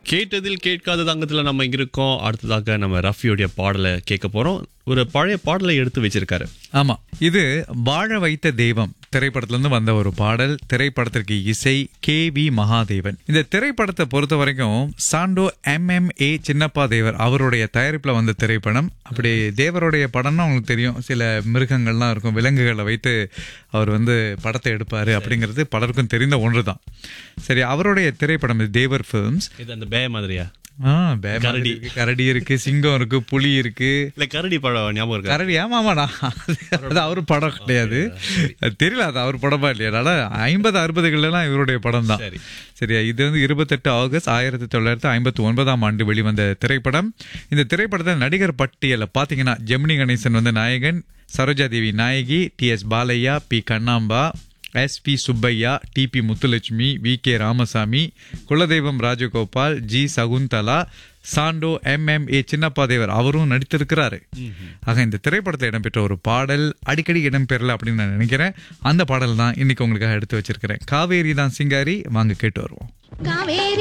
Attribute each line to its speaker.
Speaker 1: கேட்டதில் கேட்காத அங்கத்துல நம்ம இங்க இருக்கோம் அடுத்ததாக நம்ம ரஃபியோடைய பாடலை கேட்க போறோம் ஒரு பழைய பாடலை எடுத்து வச்சிருக்காரு
Speaker 2: ஆமா இது வாழ வைத்த தெய்வம் திரைப்படத்துல இருந்து வந்த ஒரு பாடல் திரைப்படத்திற்கு இசை கே வி மகாதேவன் இந்த திரைப்படத்தை பொறுத்த வரைக்கும் Sandow M M A Chinnappa Devar அவருடைய தயாரிப்புல வந்த திரைப்படம் அப்படி தேவருடைய படம்னா உங்களுக்கு தெரியும் சில மிருகங்கள்லாம் இருக்கும் விலங்குகளை வைத்து அவர் வந்து படத்தை எடுப்பாரு அப்படிங்கிறது பலருக்கும் தெரிந்த ஒன்றுதான் சரி அவருடைய திரைப்படம் இது தேவர் ஃபிலிம்ஸ்
Speaker 1: இது அந்த பே மாதிரியா
Speaker 2: ஆ, பே மாதிரி
Speaker 1: கரடி.
Speaker 2: இருக்கு, கரடி இருக்கு சிங்கம் இருக்கு புலி இருக்கு
Speaker 1: இல்ல கரடி படம் ஞாபகம் இருக்கா
Speaker 2: கரடி ஆமாமாடா அது அவர் படம் கிடையாது அது தெரியல அது அவர் படமா இல்லையா அதனால ஐம்பது அறுபதுகள்லாம் இவருடைய படம் தான்
Speaker 1: சரி.
Speaker 2: சரியா இது வந்து இருபத்தெட்டு ஆகஸ்ட் ஆயிரத்தி தொள்ளாயிரத்தி ஐம்பத்தி ஒன்பதாம் ஆண்டு வெளிவந்த திரைப்படம் இந்த திரைப்படத்தில் நடிகர் பட்டியல பாத்தீங்கன்னா ஜெமினி கணேசன் வந்து நாயகன் சரோஜா தேவி நாயகி T S Balaiah P Kannamba S P Subbaiah T P Muthulakshmi V K Ramasamy Kuladeivam Rajagopal G Sakunthala Sandow M M A Chinnappa Devar அவரும் நடித்திருக்கிறாரு ஆக இந்த திரைப்படத்தில் இடம்பெற்ற ஒரு பாடல் அடிக்கடி இடம்பெறல அப்படின்னு நான் நினைக்கிறேன் அந்த பாடல் தான் இன்னைக்கு உங்களுக்காக எடுத்து வச்சிருக்கிறேன் காவேரி தான் சிங்காரி வாங்க கேட்டு வருவோம்
Speaker 3: காவேரி